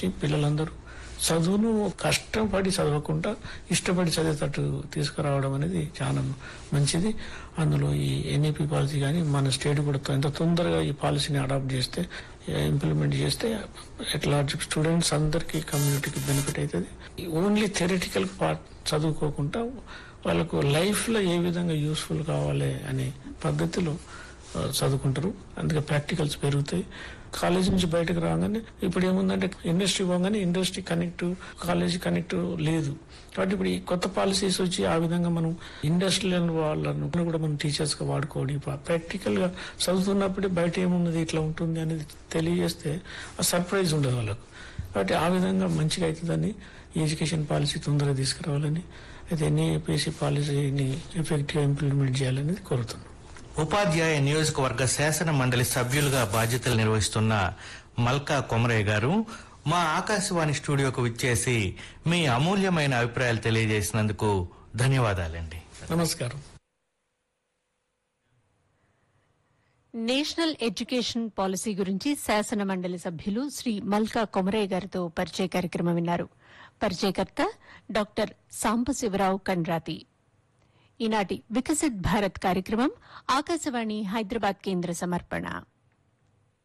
తీసుకొచ్చి పిల్లలందరూ చదువును కష్టపడి చదవకుండా ఇష్టపడి చదివేటట్టు తీసుకురావడం అనేది చాలా మంచిది అందులో ఈ ఎన్ఈపి పాలసీ కానీ మన స్టేట్ కూడా ఎంత తొందరగా ఈ పాలసీని అడాప్ట్ చేస్తే ఇంప్లిమెంట్ చేస్తే ఎట్లా స్టూడెంట్స్ అందరికీ కమ్యూనిటీకి బెనిఫిట్ అవుతుంది ఓన్లీ థెరటికల్ పార్ట్ చదువుకోకుండా వాళ్ళకు లైఫ్లో ఏ విధంగా యూస్ఫుల్ కావాలి అనే పద్ధతిలో ఆ, చదువుకుంటారు అందుకే ప్రాక్టికల్స్ పెరుగుతాయి కాలేజ్ నుంచి బయటకు రాగానే ఇప్పుడు ఏముందంటే ఇండస్ట్రీ పోగానే ఇండస్ట్రీ కనెక్ట్ కాలేజ్ కనెక్ట్ లేదు కాబట్టి ఇప్పుడు ఈ కొత్త పాలసీస్ వచ్చి ఆ విధంగా మనం ఇండస్ట్రియల్ వాళ్ళను కూడా మనం టీచర్స్ గా వాడుకోవడం ప్రాక్టికల్ గా చదువుతున్నప్పుడే బయట ఏమున్నది ఇట్లా ఉంటుంది అనేది తెలియజేస్తే ఆ సర్ప్రైజ్ ఉండదు వాళ్ళకు కాబట్టి ఆ విధంగా మంచిగా అవుతుందని ఈ ఎడ్యుకేషన్ పాలసీ తొందరగా తీసుకురావాలని అయితే ఎన్ఏపిఎస్సి పాలసీని ఎఫెక్టివ్గా ఇంప్లిమెంట్ చేయాలనేది కోరుతున్నాను ఉపాధ్యాయ నియోజకవర్గ శాసన మండలి సభ్యులుగా బాధ్యతలు నిర్వహిస్తున్న మల్కా కొమరయ్య గారు మా ఆకాశవాణి స్టూడియోకు విచ్చేసి మీ అమూల్యమైన అభిప్రాయాలు తెలియజేసినందుకు ధన్యవాదాలండి నమస్కారం నేషనల్ ఎడ్యుకేషన్ పాలసీ గురించి శాసన మండలి సభ్యులు శ్రీ మల్కా కొమరయ్య గారితో పరిచయ కార్యక్రమం విన్నారు పరిచయకర్త డాక్టర్ సాంబశివరావు కండ్రాతి ఈనాటి వికసిత్ భారత్ కార్యక్రమం ఆకాశవాణి హైదరాబాద్ కేంద్ర సమర్పణ